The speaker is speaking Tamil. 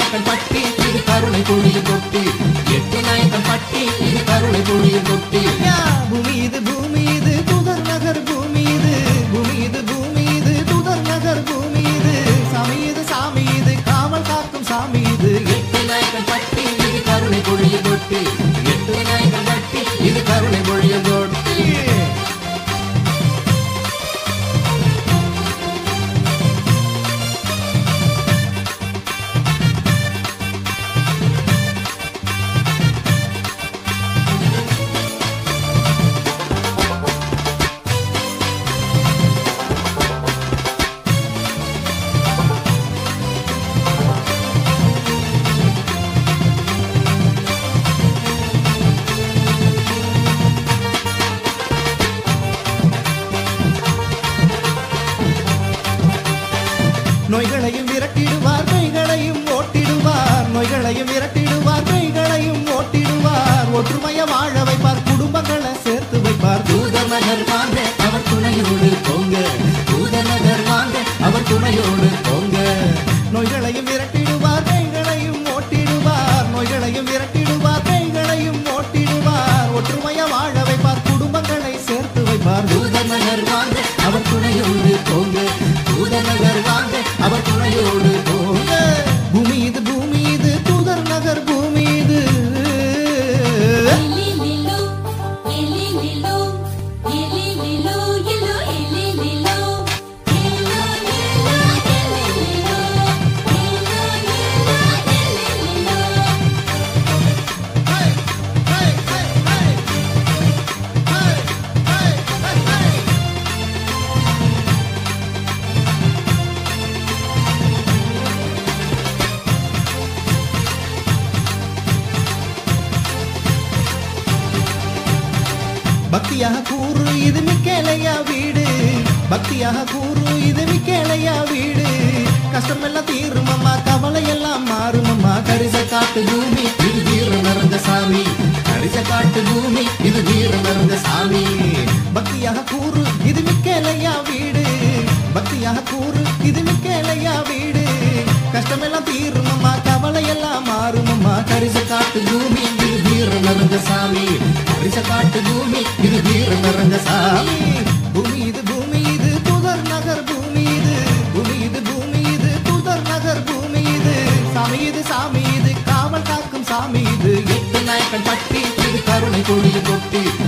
நாயக்கன் பட்டி இது கருணை பொழியும் தொட்டி எட்டு நாயக்கன் பட்டி இது கருணை பொழியும் தொட்டி ஐயா, பூமி இது பூமி இது புதர் நகர் பூமி இது பூமி இது பூமி இது புதர் நகர் பூமி இது சாமி இது சாமி இது காவல் காக்கும் சாமி இது எட்டு நாயக்கன் பட்டி இது கருணை பொழியும் தொட்டி எட்டு நாயக்கன் பட்டி இது கருணை பொழியும் தொட்டி நோய்களையும் விரட்டிடுவார் நோய்களையும் ஓட்டிடுவார் நோய்களையும் விரட்டிடுவார் நோய்களையும் ஓட்டிடுவார் ஒற்றுமைய வாழ வைப்பார் குடும்பங்களை சேர்த்து வைப்பார் தூதர் நகர் வாங்க அவர் துணையோடு போங்க தூதர் நகர் வாங்க அவர் துணையோடு போங்க நோய்களையும் விரட்டிடுவார் நோய்களையும் ஓட்டிடுவார் நோய்களையும் விரட்டிடுவார் நோய்களையும் ஓட்டிடுவார் ஒற்றுமைய வாழ வைப்பார் குடும்பங்களை சேர்த்து வைப்பார் தூதர் நகர் வாங்க அவர் துணையோடு போங்க தூதர் நகர் வாங்க அவர் துணையோடு போங்க பூமி இது பூமி இது தூதர் நகர் பூமி இது Elililo, elililo, elililo, yelo, elililo. Elo, yelo, elililo. Elo, yelo, elililo. பக்தியாக கூறு இது மிக்கேலையா வீடு பக்தியாக கூறு இது மிக்கேலையா வீடு கஷ்டம் எல்லாம் தீரும் அம்மா கவலை எல்லாம் மாறும் அம்மா கரிச காட்டு பூமி இது வீர நிறைந்த சாமி கரிச காட்டு பூமி இது வீர நிறைந்த சாமி பக்தியாக கூறு இது மிக்கேலையா வீடு பக்தியாக கூறு இது மிக்கேலையா வீடு கஷ்டம் எல்லாம் தீரும் அம்மா கவலை எல்லாம் மாறும் அம்மா கரிச காட்டு பூமி இது வீர நிறைந்த சாமி கரிச காட்டு பூமி இது வீர நிறைந்த சாமி பூமி இது பூமி இது புதர் நகர் பூமி இது பூமி இது பூமி இது புதர் நகர் பூமி இது சாமி இது சாமி இது காவல் காக்கும் சாமி இது எட்டு நாயக்கன் பட்டி இது கருணை பொழியும் தொட்டி